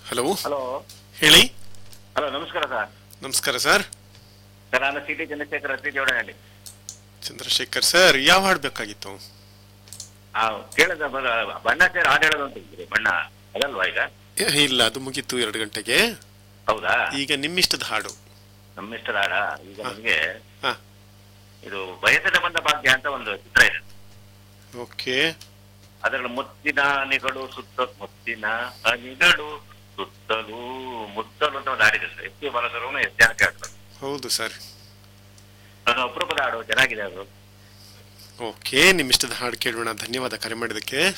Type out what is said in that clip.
hello hello ಹೇಳಿ hello ನಮಸ್ಕಾರ sir ನಮಸ್ಕಾರ ಸರ್ ಸರ್ ನಾನು C T Chandrashekar Atti Jodanahalli Chandrashekhar sir ಯಾವ ಹಾಡು ಬೇಕಾಗಿತ್ತು ಆ ಕೇಳಿದ ಬ- ಬಣ್ಣ ಸೇರಿ ಹಾಡು ಹೇಳೋದು ಅಂತ ಇದ್ದೀರಿ ಬಣ್ಣ ಅದಲ್ವಾ ಈಗ ಏ, ಇಲ್ಲ ಅದು ಮುಗೀತು ಎರಡು ಗಂಟೆಗೆ ಹೌದಾ ಈಗ ನಿಮ್ಮಿಷ್ಟದ ಹಾಡು ನಮ್ಮಿಷ್ಟದ ಹಾಡ ಈಗ ನಮಗೆ ಹಾ ಇದು ಬಯಸದ ಬಂದ ಭಾಗ್ಯ ಅಂತ ಒಂದು ಚಿತ್ರ ಇದೆ ಓಕೆ ಅದರಲ್ಲಿ ಮುತ್ತಿನ ಹನಿಗಳು ಸುತ್ತ ಮುತ್ತಿನ ಹನಿಗಳು ಸುತ್ತಲೂ ಮುತ್ತಲು ಅಂತ ಒಂದು ಹಾಡಿದೆ ಸರ್ ಎಸ್ ಪಿ ಬಾಲಸರವನು ಎಸ್ ಜಾನಕಿ ಹಾಡ್ತಾರೆ ಹೌದು ಸರ್ ಅದು ಅಪರೂಪದ ಹಾಡು ಚೆನ್ನಾಗಿದೆ ಅದು ಓಕೆ ನಿಮ್ಮಿಷ್ಟದ ಹಾಡು ಕೇಳೋಣ ಧನ್ಯವಾದ ಕರೆ ಮಾಡಿದ್ದಕ್ಕೆ